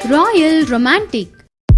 Royal romantic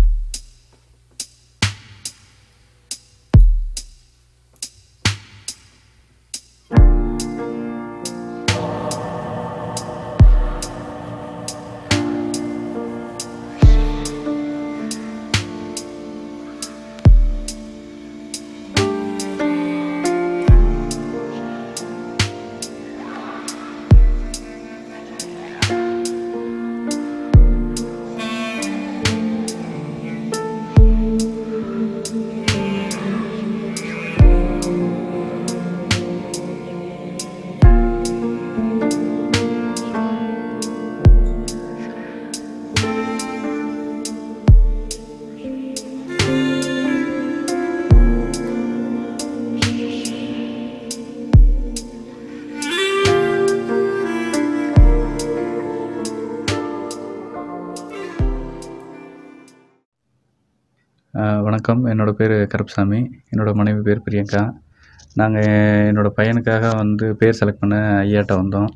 அஹ் வணக்கம் என்னோட பேர் கருப்புசாமி என்னோட மனைவி பேர் பிரியங்கா நாங்கள் என்னோட பையனுக்காக வந்து பேர் செலக்ட் பண்ண ஐயாட்ட வந்தோம்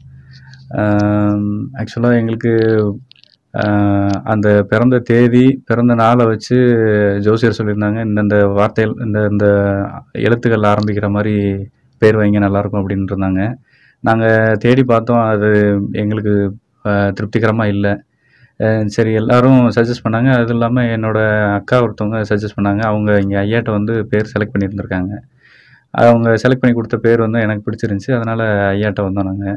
ஆக்சுவலாக எங்களுக்கு அஹ், அந்த பிறந்த தேதி பிறந்த நாளை வச்சு ஜோசியர் சொல்லியிருந்தாங்க இந்தந்த வார்த்தைகள் இந்த இந்த எழுத்துக்கள் ஆரம்பிக்கிற மாதிரி பேர் வைங்க நல்லாயிருக்கும் அப்படின்ட்டு இருந்தாங்க நாங்கள் தேடி பார்த்தோம் அது எங்களுக்கு திருப்திகரமாக இல்லை அஹ் சரி எல்லாரும் சஜஸ்ட் பண்ணாங்க அது இல்லாமல் என்னோட அக்கா ஒருத்தவங்க சஜஸ்ட் பண்ணாங்க அவங்க இங்கே ஐயாட்ட வந்து பேர் செலக்ட் பண்ணியிருந்திருக்காங்க அவங்க செலக்ட் பண்ணி கொடுத்த பேர் வந்து எனக்கு பிடிச்சிருந்துச்சி அதனால் ஐயாட்ட வந்தோம் நாங்கள்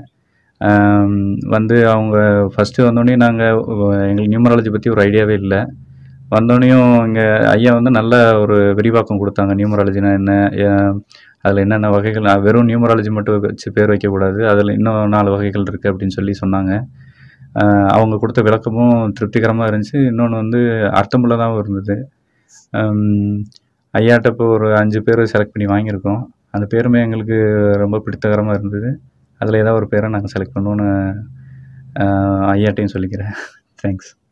வந்து அவங்க ஃபஸ்ட்டு வந்தோடனே நாங்கள் எங்களுக்கு நியூமராலஜி பற்றி ஒரு ஐடியாவே இல்லை வந்தோடனையும் இங்கே ஐயா வந்து நல்ல ஒரு விரிவாக்கம் கொடுத்தாங்க நியூமராலஜினா என்ன அதில் என்னென்ன வகைகள் அஹ் வெறும் நியூமராலஜி மட்டும் வச்சு பேர் வைக்கக்கூடாது அதில் இன்னும் நாலு வகைகள் இருக்குது அப்படின்னு சொல்லி சொன்னாங்க ஆஹ் அவங்க கொடுத்த விளக்கமும் திருப்திகரமாக இருந்துச்சு இன்னொன்று வந்து அர்த்தமுள்ளதாகவும் இருந்தது ஆம், ஐயாட்ட இப்போ ஒரு அஞ்சு பேர் செலக்ட் பண்ணி வாங்கியிருக்கோம் அந்த பேருமே எங்களுக்கு ரொம்ப பிடித்தகரமாக இருந்தது அதில் ஏதாவது ஒரு பேரை நாங்கள் செலக்ட் பண்ணுவோன்னு ஆஹ் ஐயாட்டையும் சொல்லிக்கிறேன் தேங்க்ஸ்